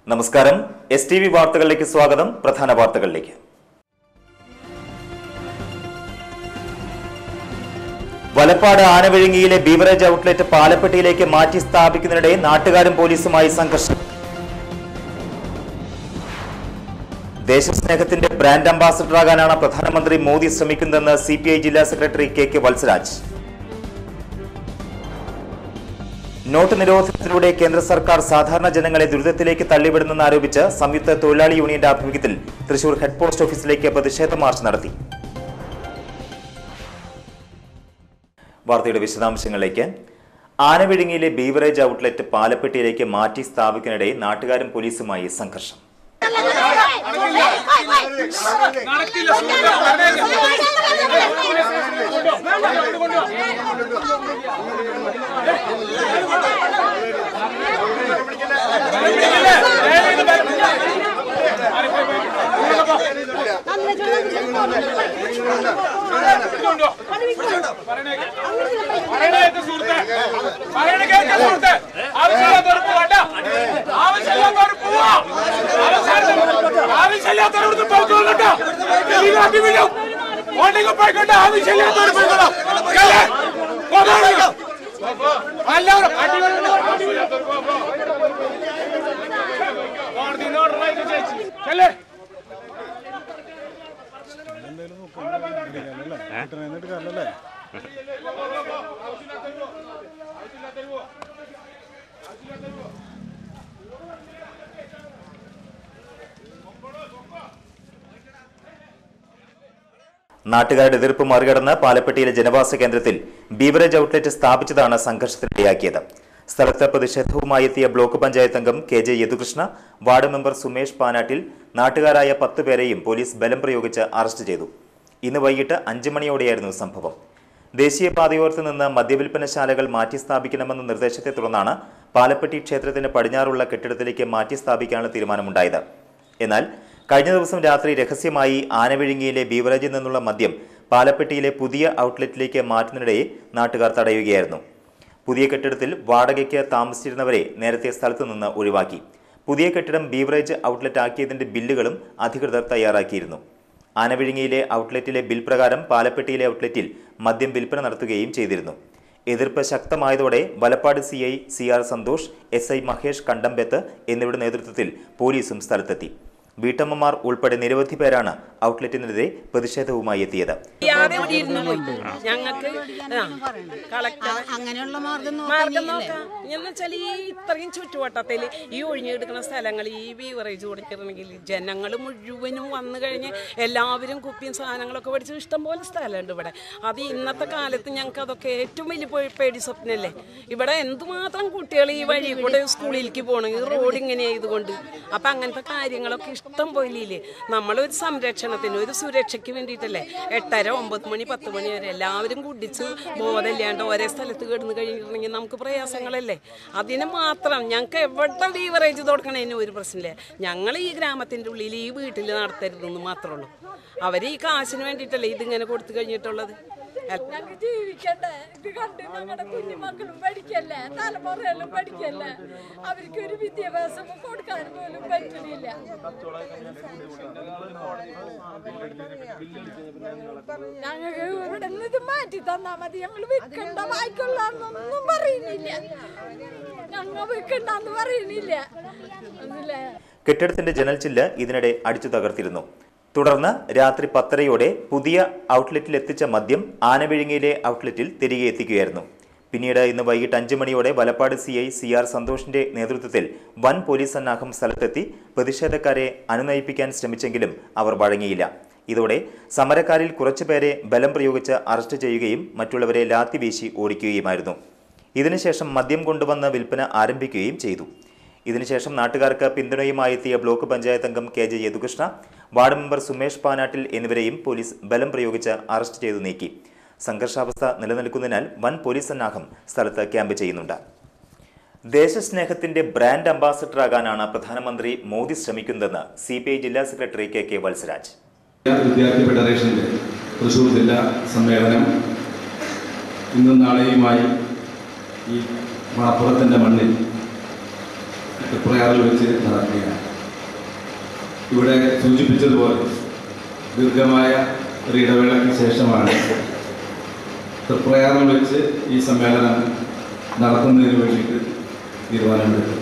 നമസ്കാരം S T V വാർത്തകളിലേക്ക് സ്വാഗതം പ്രധാന വാർത്തകളിലേക്ക് വലപ്പാട് ആനവിഴുങ്ങിയിലെ ബീവറേജ് ഔട്ട്ലെറ്റ് പാലപ്പെട്ടിയിലേക്ക് മാറ്റി സ്ഥാപിക്കുന്നതിനിടെ നാട്ടുകാരും പോലീസുമായി സംഘർഷം ദേശസ്നേഹത്തിന്റെ ബ്രാൻഡ് അംബാസഡറാകാനാണ് പ്രധാനമന്ത്രി മോദി ശ്രമിക്കുന്നതെന്ന് സി പി ഐ ജില്ലാ secretary K K Valsaraj note നിരോധനത്തിലൂടെ കേന്ദ്ര സർക്കാർ സാധാരണ ജനങ്ങളെ ദുരിതത്തിലേക്ക് തള്ളിവിടുന്നെന്ന് ആരോപിച്ച് സംയുക്ത തൊഴിലാളി യൂണിയന്റെ ആഭിമുഖ്യത്തിൽ തൃശൂർ ഹെഡ് പോസ്റ്റ് ഓഫീസിലേക്ക് പ്രതിഷേധ മാർച്ച് നടത്തി വാർത്തയുടെ വിശദാംശങ്ങളിലേക്ക് ആനവിഴുങ്ങിയിലെ ബീവറേജ് ഔട്ട്ലെറ്റ് പാലപ്പെട്ടിയിലേക്ക് മാറ്റി സ്ഥാപിക്കുന്നതിനിടെ നാട്ടുകാരും പോലീസുമായി സംഘർഷം പറയണേക്ക് സുഹൃത്തെ പറയണ കേൾക്ക സുഹൃത്തെ ആവശ്യമില്ലാത്തവർ പോകണ്ട ആവശ്യമില്ലാത്തവർ പോവാ ആവശ്യമില്ലാത്തവർ പോക്കോളണ്ട ലീഗാക്കി വിടും ഓണ്ടെങ്കിൽ പോയിക്കൊണ്ട് ആവശ്യമില്ലാത്തവർ പോയിക്കോളാം കേളെ പോകാം എല്ലാവരും അടിപൊളി ചെല്ലേ നാട്ടുകാരുടെ എതിർപ്പ് മറികടന്ന് പാലപ്പെട്ടിയിലെ ജനവാസ കേന്ദ്രത്തിൽ ബീവറേജ് ഔട്ട്ലെറ്റ് സ്ഥാപിച്ചതാണ് സംഘർഷത്തിനിടയാക്കിയത് സ്ഥലത്ത് പ്രതിഷേധവുമായി എത്തിയ ബ്ലോക്ക് പഞ്ചായത്ത് അംഗം K J Yadukrishna ward member Sumesh Panattil നാട്ടുകാരായ പത്ത് പേരെയും പോലീസ് ബലം പ്രയോഗിച്ച് അറസ്റ്റ് ചെയ്തു ഇന്ന് വൈകിട്ട് അഞ്ച് മണിയോടെയായിരുന്നു സംഭവം ദേശീയപാതയോരത്ത് നിന്ന് മദ്യവിൽപ്പനശാലകൾ മാറ്റി സ്ഥാപിക്കണമെന്ന നിർദ്ദേശത്തെ തുടർന്നാണ് പാലപ്പെട്ടി ക്ഷേത്രത്തിന് പടിഞ്ഞാറുള്ള കെട്ടിടത്തിലേക്ക് മാറ്റി സ്ഥാപിക്കാനുള്ള തീരുമാനമുണ്ടായത് എന്നാൽ കഴിഞ്ഞ ദിവസം രാത്രി രഹസ്യമായി ആനവിഴുങ്ങിയിലെ ബീവറേജിൽ നിന്നുള്ള മദ്യം പാലപ്പെട്ടിയിലെ പുതിയ ഔട്ട്ലെറ്റിലേക്ക് മാറ്റുന്നതിനിടെ നാട്ടുകാർ തടയുകയായിരുന്നു പുതിയ കെട്ടിടത്തിൽ വാടകയ്ക്ക് താമസിച്ചിരുന്നവരെ നേരത്തെ സ്ഥലത്തു നിന്ന് ഒഴിവാക്കി പുതിയ കെട്ടിടം ബീവറേജ് ഔട്ട്ലെറ്റ് ആക്കിയതിന്റെ ബില്ലുകളും അധികൃതർ തയ്യാറാക്കിയിരുന്നു ആനവിഴുങ്ങിയിലെ ഔട്ട്ലെറ്റിലെ ബിൽ പ്രകാരം പാലപ്പെട്ടിയിലെ ഔട്ട്ലെറ്റിൽ മദ്യം വിൽപ്പന നടത്തുകയും ചെയ്തിരുന്നു എതിർപ്പ് ശക്തമായതോടെ Valappad C I C R Santhosh S I Mahesh Kandambeth എന്നിവരുടെ നേതൃത്വത്തിൽ പോലീസും സ്ഥലത്തെത്തി വീട്ടമ്മമാർ ഉൾപ്പെടെ നിരവധി പേരാണ് ഔട്ട്ലെറ്റിനെതിരെ പ്രതിഷേധവുമായി എത്തിയത് ചെയ്യാതെ ഇവിടെ ഇരുന്ന് പോയി ഞങ്ങൾക്ക് കളക്ടർ അങ്ങനെയുള്ള മാർഗം മാർഗം നോക്കാം എന്ന് വെച്ചാൽ ഈ ഇത്രയും ചുറ്റുവട്ടത്തിൽ ഈ ഒഴിഞ്ഞെടുക്കുന്ന സ്ഥലങ്ങൾ ഈ ബീവറേജ് കൊടുക്കണമെങ്കിൽ ജനങ്ങൾ മുഴുവനും വന്നു കഴിഞ്ഞ് എല്ലാവരും കുപ്പിയും സാധനങ്ങളൊക്കെ മേടിച്ച് ഇഷ്ടംപോലെ സ്ഥലമുണ്ട് ഇവിടെ അത് ഇന്നത്തെ കാലത്ത് ഞങ്ങൾക്ക് അതൊക്കെ ഏറ്റവും വലിയ പേ- പേടി സ്വപ്നല്ലേ ഇവിടെ എന്തുമാത്രം കുട്ടികൾ ഈ വഴി കൂടെ സ്കൂളിലേക്ക് പോകണമെങ്കിൽ റോഡ് ഇങ്ങനെ ആയതുകൊണ്ട് അപ്പം അങ്ങനത്തെ കാര്യങ്ങളൊക്കെ ഇഷ്ടം പോയില്ലേ നമ്മളൊരു സംരക്ഷണത്തിന് ഒരു സുരക്ഷയ്ക്ക് വേണ്ടിയിട്ടല്ലേ എട്ടര ഒമ്പത് മണി പത്ത് മണി വരെ എല്ലാവരും കുടിച്ച് ബോധമില്ലാണ്ട് ഒരേ സ്ഥലത്ത് കിടന്ന് കഴിഞ്ഞിട്ടുണ്ടെങ്കിൽ നമുക്ക് പ്രയാസങ്ങളല്ലേ അതിന് മാത്രം ഞങ്ങൾക്ക് എവിടെ ലീവറേജ് തുടക്കണതിന് ഒരു പ്രശ്നമില്ല ഞങ്ങൾ ഈ ഗ്രാമത്തിൻ്റെ ഉള്ളിൽ ഈ വീട്ടിൽ നടത്തരുതെന്ന് മാത്രമേ ഉള്ളൂ അവർ ഈ കാശിന് വേണ്ടിയിട്ടല്ലേ ഇതിങ്ങനെ കൊടുത്തു കഴിഞ്ഞിട്ടുള്ളത് അല്ല- ഞങ്ങൾക്ക് ജീവിക്കണ്ടേ ഇത് കണ്ട് ഞങ്ങളുടെ കുഞ്ഞുമക്കളും പഠിക്കല്ലേ തലമുറയിലും പഠിക്കല്ലേ അവർക്ക് ഒരു വിദ്യാഭ്യാസം കൊടുക്കാൻ പോലും പറ്റുന്നില്ല ഞങ്ങൾക്ക് ഇവിടെ നിന്ന് ഇത് മാറ്റി തന്നാ മതി ഞങ്ങൾ വിൽക്കണ്ട വായിക്കൊള്ളാന്നൊന്നും പറയുന്നില്ല ഞങ്ങൾ വിൽക്കണ്ടെന്ന് പറയുന്നില്ല ഒന്നില്ലേ കെട്ടിടത്തിന്റെ ജനൽ ചില്ല് ഇതിനിടെ അടിച്ചു തകർത്തിരുന്നു തുടർന്ന് രാത്രി പത്തരയോടെ പുതിയ ഔട്ട്ലെറ്റിൽ എത്തിച്ച മദ്യം ആനവിഴുങ്ങിയിലെ ഔട്ട്ലെറ്റിൽ തിരികെ എത്തിക്കുകയായിരുന്നു പിന്നീട് ഇന്ന് വൈകിട്ട് അഞ്ച് മണിയോടെ Valappad C I C R സന്തോഷിന്റെ നേതൃത്വത്തിൽ വൻ പോലീസ് സന്നാഹം സ്ഥലത്തെത്തി പ്രതിഷേധക്കാരെ അനുനയിപ്പിക്കാൻ ശ്രമിച്ചെങ്കിലും അവർ വഴങ്ങിയില്ല ഇതോടെ സമരക്കാരിൽ കുറച്ചുപേരെ ബലം പ്രയോഗിച്ച് അറസ്റ്റ് ചെയ്യുകയും മറ്റുള്ളവരെ ലാത്തി വീശി ഓടിക്കുകയുമായിരുന്നു ഇതിനുശേഷം മദ്യം കൊണ്ടുവന്ന് വിൽപ്പന ആരംഭിക്കുകയും ചെയ്തു ഇതിനുശേഷം നാട്ടുകാർക്ക് പിന്തുണയുമായി എത്തിയ ബ്ലോക്ക് പഞ്ചായത്ത് അംഗം K J Yadukrishna ward member Sumesh Panattil എന്നിവരെയും പോലീസ് ബലം പ്രയോഗിച്ച് അറസ്റ്റ് ചെയ്തു നീക്കി സംഘർഷാവസ്ഥ നിലനിൽക്കുന്നതിനാൽ വൻ പോലീസ് സന്നാഹം സ്ഥലത്ത് ക്യാമ്പ് ചെയ്യുന്നുണ്ട് ദേശസ്നേഹത്തിന്റെ ബ്രാൻഡ് അംബാസഡറാകാനാണ് പ്രധാനമന്ത്രി മോദി ശ്രമിക്കുന്നതെന്ന് സി ജില്ലാ സെക്രട്ടറി കെ കെ വത്സരാജ് വിദ്യാർത്ഥി ഫെഡറേഷന്റെ തൃശ്ശൂർ ജില്ലാ സമ്മേളനം ഇന്നും നാളെയുമായി ഈ മണപ്പുറത്തിൻ്റെ മണ്ണിൽ തൃപ്രയാറിൽ വെച്ച് നടക്കുകയാണ് ഇവിടെ സൂചിപ്പിച്ചതുപോലെ ദീർഘമായ ഒരു ഇടവേളയ്ക്ക് ശേഷമാണ് തൃപ്രയാറിൽ വെച്ച് ഈ സമ്മേളനം നടത്തുന്നതിന് വേണ്ടിയിട്ട് തീരുമാനമെടുത്തത്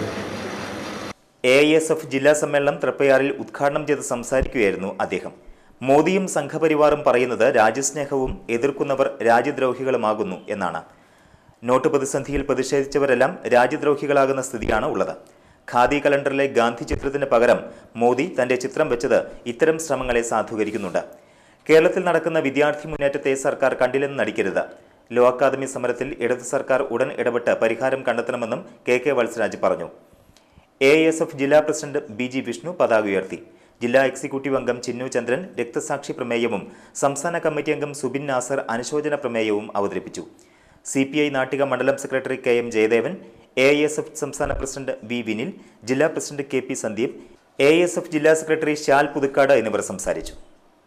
എ ഐ എസ് എഫ് ജില്ലാ സമ്മേളനം തൃപ്പയാറിൽ ഉദ്ഘാടനം ചെയ്ത് സംസാരിക്കുകയായിരുന്നു അദ്ദേഹം മോദിയും സംഘപരിവാറും പറയുന്നത് രാജ്യസ്നേഹവും എതിർക്കുന്നവർ രാജ്യദ്രോഹികളുമാകുന്നു എന്നാണ് നോട്ട് പ്രതിസന്ധിയിൽ പ്രതിഷേധിച്ചവരെല്ലാം രാജ്യദ്രോഹികളാകുന്ന സ്ഥിതിയാണ് ഉള്ളത് ഖാദി കലണ്ടറിലെ ഗാന്ധി ചിത്രത്തിന് പകരം മോദി തന്റെ ചിത്രം വെച്ചത് ഇത്തരം ശ്രമങ്ങളെ സാധൂകരിക്കുന്നുണ്ട് കേരളത്തിൽ നടക്കുന്ന വിദ്യാർത്ഥി മുന്നേറ്റത്തെ സർക്കാർ കണ്ടില്ലെന്ന് നടിക്കരുത് ലോ അക്കാദമി സമരത്തിൽ ഇടത് സർക്കാർ ഉടൻ ഇടപെട്ട് പരിഹാരം കണ്ടെത്തണമെന്നും കെ കെ വത്സരാജ് പറഞ്ഞു എ എസ് എഫ് ജില്ലാ പ്രസിഡന്റ് ബി ജി വിഷ്ണു പതാക ഉയർത്തി ജില്ലാ എക്സിക്യൂട്ടീവ് അംഗം ചിന്നു ചന്ദ്രൻ രക്തസാക്ഷി പ്രമേയവും സംസ്ഥാന കമ്മിറ്റി അംഗം സുബിൻ നാസർ അനുശോചന പ്രമേയവും അവതരിപ്പിച്ചു സി പി ഐ നാട്ടിക മണ്ഡലം secretary K M Jayadevan A S F സംസ്ഥാന പ്രസിഡന്റ് വി വിനിൽ ജില്ലാ president K P Sandeep A S F ജില്ലാ സെക്രട്ടറി ശ്യാൽ പുതുക്കാട് എന്നിവർ സംസാരിച്ചു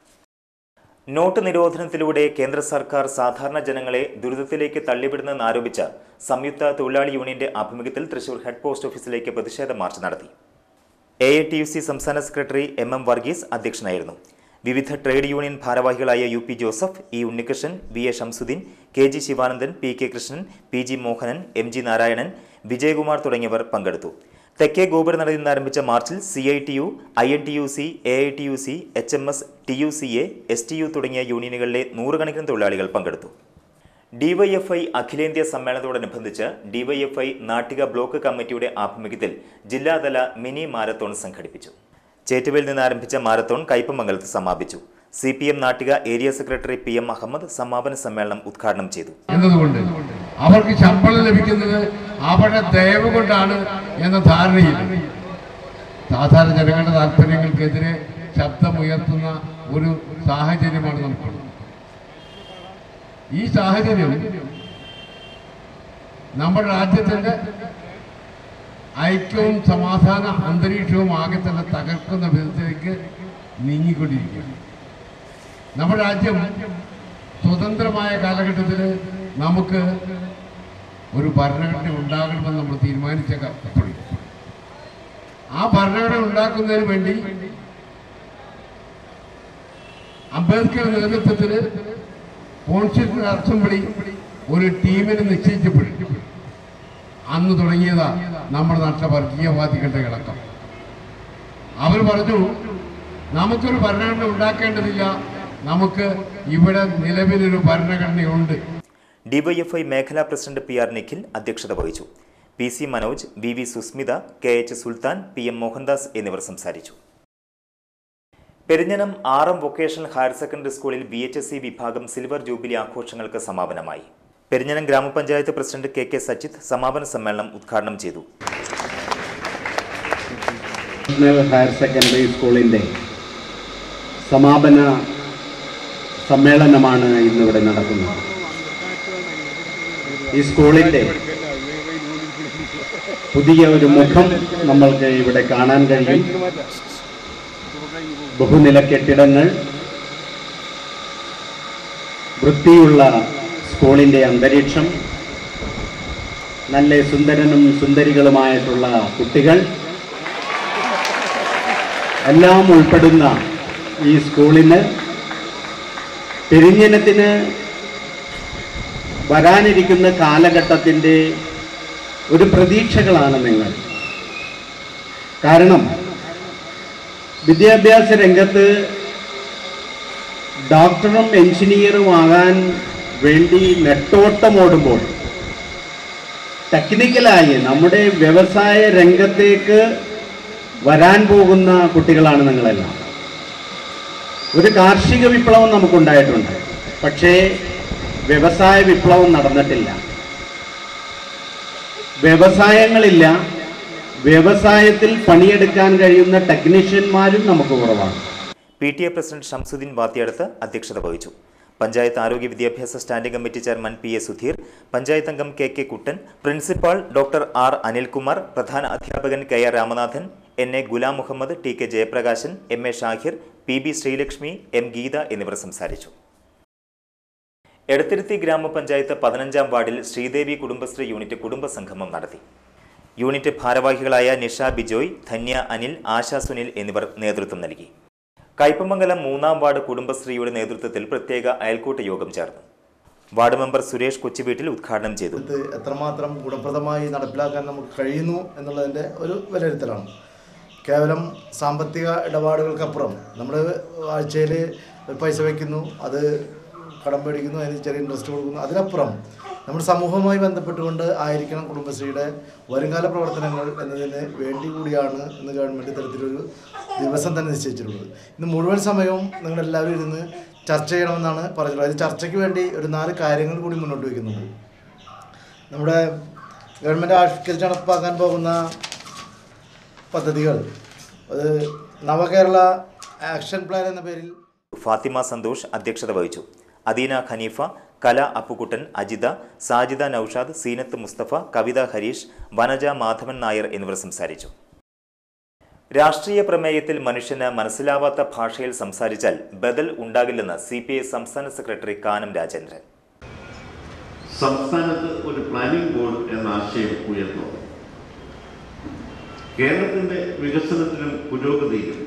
നോട്ട് നിരോധനത്തിലൂടെ കേന്ദ്ര സർക്കാർ സാധാരണ ജനങ്ങളെ ദുരിതത്തിലേക്ക് തള്ളിവിടുന്നെന്ന് ആരോപിച്ച് സംയുക്ത തൊഴിലാളി യൂണിയന്റെ ആഭിമുഖ്യത്തിൽ തൃശൂർ ഹെഡ് പോസ്റ്റ് ഓഫീസിലേക്ക് പ്രതിഷേധ മാർച്ച് നടത്തി A I T U C സംസ്ഥാന സെക്രട്ടറി എം എം വർഗീസ് അധ്യക്ഷനായിരുന്നു വിവിധ ട്രേഡ് യൂണിയൻ ഭാരവാഹികളായ U P Joseph E Unnikrishnan V A Shamsuddin K G Sivanandan P K Krishnan P G Mohanan M G Narayanan Vijayakumar തുടങ്ങിയവർ പങ്കെടുത്തു തെക്കേ ഗോപുരനടയിൽ നിന്ന് ആരംഭിച്ച മാർച്ചിൽ C I T U I N T U C A I T U C H M S T U C A S T U തുടങ്ങിയ യൂണിയനുകളിലെ നൂറുകണക്കിന് തൊഴിലാളികൾ പങ്കെടുത്തു ഡിവൈഎഫ്ഐ അഖിലേന്ത്യാ സമ്മേളനത്തോടനുബന്ധിച്ച് ഡിവൈഎഫ്ഐ നാട്ടിക ബ്ലോക്ക് കമ്മിറ്റിയുടെ ആഭിമുഖ്യത്തിൽ ജില്ലാതല മിനി മാരത്തോൺ സംഘടിപ്പിച്ചു ചേറ്റുവയിൽ നിന്ന് ആരംഭിച്ച മാരത്തോൺ കയ്പമംഗലത്ത് സമാപിച്ചു C P M Nattika area secretary P M Ahammed സമാപന സമ്മേളനം ഉദ്ഘാടനം ചെയ്തു എന്നതുകൊണ്ട് അവർക്ക് ശമ്പളം ലഭിക്കുന്നത് അവരുടെ ദയവ് കൊണ്ടാണ് എന്ന ധാരണയില്ല സാധാരണ ജനങ്ങളുടെ താല്പര്യങ്ങൾക്കെതിരെ ശബ്ദമുയർത്തുന്ന ഒരു സാഹചര്യമാണ് നമുക്കുള്ളത് ഈ സാഹചര്യം നമ്മുടെ രാജ്യത്തിന്റെ ഐക്യവും സമാധാന അന്തരീക്ഷവും ആകെ തന്നെ തകർക്കുന്ന വിധത്തിലേക്ക് നീങ്ങിക്കൊണ്ടിരിക്കുകയാണ് നമ്മുടെ രാജ്യം സ്വതന്ത്രമായ കാലഘട്ടത്തിൽ നമുക്ക് ഒരു ഭരണഘടന ഉണ്ടാകണമെന്ന് നമ്മൾ തീരുമാനിച്ച കപ്പടി ആ ഭരണഘടന ഉണ്ടാക്കുന്നതിന് വേണ്ടി അംബേദ്കർ നേതൃത്വത്തിൽ കോൺസ്റ്റിറ്റ്യൂഷൻ അസംബ്ലി ഒരു ടീമിനെ നിശ്ചയിച്ചപ്പോഴും അന്ന് തുടങ്ങിയതാ നമ്മുടെ നാട്ടിലെ വർഗീയവാദികളുടെ ഇളക്കം അവർ പറഞ്ഞു നമുക്കൊരു ഭരണഘടന ഉണ്ടാക്കേണ്ടതില്ല നമുക്ക് ഇവിടെ നിലവിലൊരു ഭരണഘടനയുണ്ട് ഡിവൈഎഫ്ഐ മേഖലാ പ്രസിഡന്റ് പി ആർ നിഖിൽ അധ്യക്ഷത വഹിച്ചു P C Manoj V V Susmitha K H Sultan P M Mohandas എന്നിവർ സംസാരിച്ചു Perinjanam R M vocational higher secondary സ്കൂളിൽ ബി എച്ച് എസ് സി വിഭാഗം സിൽവർ ജൂബിലി ആഘോഷങ്ങൾക്ക് സമാപനമായി പെരിഞ്ഞനം ഗ്രാമപഞ്ചായത്ത് പ്രസിഡന്റ് കെ കെ സച്ചിത് സമാപന സമ്മേളനം ഉദ്ഘാടനം ചെയ്തു നാഷണൽ ഹയർ സെക്കൻഡറി സ്കൂളിൻ്റെ സമാപന സമ്മേളനമാണ് ഇന്നിവിടെ നടക്കുന്നത് ഈ സ്കൂളിൻ്റെ പുതിയ ഒരു മുഖം നമ്മൾക്ക് ഇവിടെ കാണാൻ കഴിയും ബഹുനില കെട്ടിടങ്ങൾ വൃത്തിയുള്ള സ്കൂളിൻ്റെ അന്തരീക്ഷം നല്ല സുന്ദരനും സുന്ദരികളുമായിട്ടുള്ള കുട്ടികൾ എല്ലാം ഉൾപ്പെടുന്ന ഈ സ്കൂളിന് പെരിഞ്ഞനത്തിന് വരാനിരിക്കുന്ന കാലഘട്ടത്തിൻ്റെ ഒരു പ്രതീക്ഷകളാണ് നിങ്ങൾ കാരണം വിദ്യാഭ്യാസ രംഗത്ത് ഡോക്ടറും എഞ്ചിനീയറും ആകാൻ വേണ്ടി നെട്ടോട്ടമോടുമ്പോൾ ടെക്നിക്കലായി നമ്മുടെ വ്യവസായ രംഗത്തേക്ക് വരാൻ പോകുന്ന കുട്ടികളാണ് നിങ്ങളെല്ലാം ഒരു കാർഷിക വിപ്ലവം നമുക്കുണ്ടായിട്ടുണ്ട് പക്ഷേ വ്യവസായ വിപ്ലവം നടന്നിട്ടില്ല വ്യവസായങ്ങളില്ല വ്യവസായത്തിൽ പണിയെടുക്കാൻ കഴിയുന്ന ടെക്നീഷ്യന്മാരും നമുക്ക് കുറവാണ് P T A president Shamsuddin Vathiyadath അധ്യക്ഷത വഹിച്ചു പഞ്ചായത്ത് ആരോഗ്യ വിദ്യാഭ്യാസ standing committee chairman P A Sudheer panchayat അംഗം K K Kuttan principal doctor R Anilkumar പ്രധാന അധ്യാപകൻ K R Ramanathan N A Ghulam Muhammad T K Jayaprakashan M A Shahir P B Sreelakshmi M Geetha എന്നിവർ സംസാരിച്ചു എടത്തിരുത്തി ഗ്രാമപഞ്ചായത്ത് പതിനഞ്ചാം വാർഡിൽ ശ്രീദേവി കുടുംബശ്രീ യൂണിറ്റ് കുടുംബ സംഗമം നടത്തി യൂണിറ്റ് ഭാരവാഹികളായ നിഷ ബിജോയ് ധന്യ അനിൽ ആശ സുനിൽ എന്നിവർ നേതൃത്വം നൽകി കയ്പമംഗലം മൂന്നാം വാർഡ് കുടുംബശ്രീയുടെ നേതൃത്വത്തിൽ പ്രത്യേക അയൽക്കൂട്ട യോഗം ചേർന്നു വാർഡ് മെമ്പർ സുരേഷ് കൊച്ചുവീട്ടിൽ ഉദ്ഘാടനം ചെയ്തു ഇത് എത്രമാത്രം ഗുണപ്രദമായി നടപ്പിലാക്കാൻ നമുക്ക് കഴിയുന്നു എന്നുള്ളതിൻ്റെ ഒരു വിലയിരുത്തലാണ് കേവലം സാമ്പത്തിക ഇടപാടുകൾക്കപ്പുറം നമ്മൾ ആഴ്ചയിൽ പൈസ വയ്ക്കുന്നു അത് കടം മേടിക്കുന്നു അതിന് ചെറിയ ഇൻട്രസ്റ്റ് കൊടുക്കുന്നു അതിനപ്പുറം നമ്മുടെ സമൂഹവുമായി ബന്ധപ്പെട്ടുകൊണ്ട് ആയിരിക്കണം കുടുംബശ്രീയുടെ വരുംകാല പ്രവർത്തനങ്ങൾ എന്നതിന് വേണ്ടി കൂടിയാണ് ഇന്ന് ഗവൺമെൻറ് ഇത്തരത്തിലൊരു ദിവസം തന്നെ നിശ്ചയിച്ചിട്ടുള്ളത് ഇന്ന് മുഴുവൻ സമയവും നിങ്ങളെല്ലാവരും ഇരുന്ന് ചർച്ച ചെയ്യണമെന്നാണ് പറഞ്ഞിട്ടുള്ളത് അതിന് ചർച്ചയ്ക്ക് വേണ്ടി ഒരു നാല് കാര്യങ്ങൾ കൂടി മുന്നോട്ട് വയ്ക്കുന്നുണ്ട് നമ്മുടെ ഗവൺമെൻറ് ആവിഷ്കരിച്ച് നടപ്പാക്കാൻ പോകുന്ന പദ്ധതികൾ അത് നവകേരള ആക്ഷൻ പ്ലാൻ എന്ന പേരിൽ ഫാത്തിമ സന്തോഷ് അധ്യക്ഷത വഹിച്ചു അദീന ഖനീഫ കല അപ്പുക്കുട്ടൻ അജിത സാജിദ നൌഷാദ് സീനത്ത് മുസ്തഫ കവിത ഹരീഷ് വനജ മാധവൻ നായർ എന്നിവർ സംസാരിച്ചു രാഷ്ട്രീയ പ്രമേയത്തിൽ മനുഷ്യന് മനസ്സിലാവാത്ത ഭാഷയിൽ സംസാരിച്ചാൽ ബദൽ ഉണ്ടാകില്ലെന്ന് സി പി ഐ സംസ്ഥാന സെക്രട്ടറി കാനം രാജേന്ദ്രൻ സംസ്ഥാനത്ത് ഒരു പ്ലാനിംഗ് ബോർഡ് എന്ന ആശയം ഉയർന്നു കേരളത്തിന്റെ വികസനത്തിനും പുരോഗതിയിലും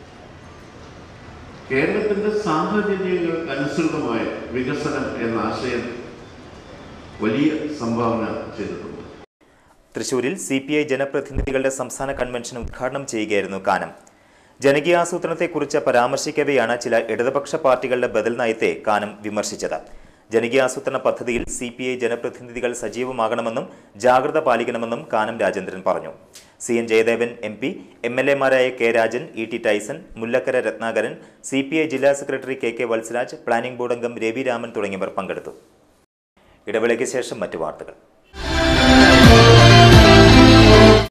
കേരളത്തിന്റെ സാഹചര്യങ്ങൾക്ക് അനുസൃതമായ വികസനം എന്ന ആശയം വലിയ സംഭാവന ചെയ്തിട്ടുണ്ട് തൃശൂരിൽ സി പി ഐ ജനപ്രതിനിധികളുടെ സംസ്ഥാന കൺവെൻഷൻ ഉദ്ഘാടനം ചെയ്യുകയായിരുന്നു കാനം ജനകീയാസൂത്രണത്തെക്കുറിച്ച് പരാമർശിക്കവെയാണ് ചില ഇടതുപക്ഷ പാർട്ടികളുടെ ബദൽ നയത്തെ കാനം വിമർശിച്ചത് ജനകീയാസൂത്രണ പദ്ധതിയിൽ സി പി ഐ ജനപ്രതിനിധികൾ സജീവമാകണമെന്നും ജാഗ്രത പാലിക്കണമെന്നും കാനം രാജേന്ദ്രൻ പറഞ്ഞു C N Jayadevan M P M L എമാരായ K Rajan E T Tyson Mullakkara Ratnakaran C P I ജില്ലാ secretary K K Valsaraj planning board അംഗം രവി രാമൻ തുടങ്ങിയവർ പങ്കെടുത്തു ഇടവേളയ്ക്ക് ശേഷം മറ്റു വാർത്തകൾ